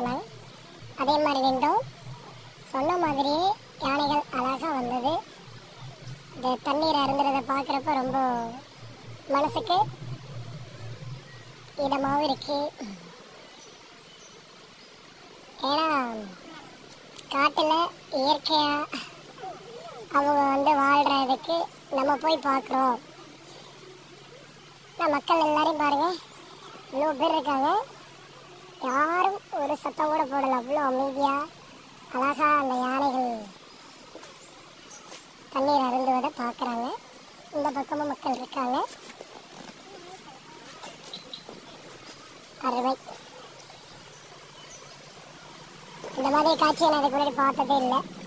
சொன்னாங்க அதே மாதிரி நின்றோம் சொன்ன மாதிரியே யானைகள் அழகாக வந்தது இந்த தண்ணீர் அருந்துறதை பார்க்குறப்ப ரொம்ப மனசுக்கு இதமாகவும் இருக்கு ஏன்னா காட்டில் இயற்கையாக அவங்க வந்து வாழ்கிறதுக்கு நம்ம போய் பார்க்குறோம் நான் மக்கள் எல்லாரையும் பாருங்க இவ்வளோ பேர் இருக்காங்க யாரும் ஒரு சத்தம் கூட போடல அவ்வளோ அமைதியாக அழகா அந்த யானைகள் தண்ணீர் அருந்துவதை பார்க்குறாங்க இந்த பக்கமும் மக்கள் இருக்காங்க அருமை இந்த மாதிரி காட்சியை நான் இதுக்கு முன்னாடி பார்த்ததே இல்லை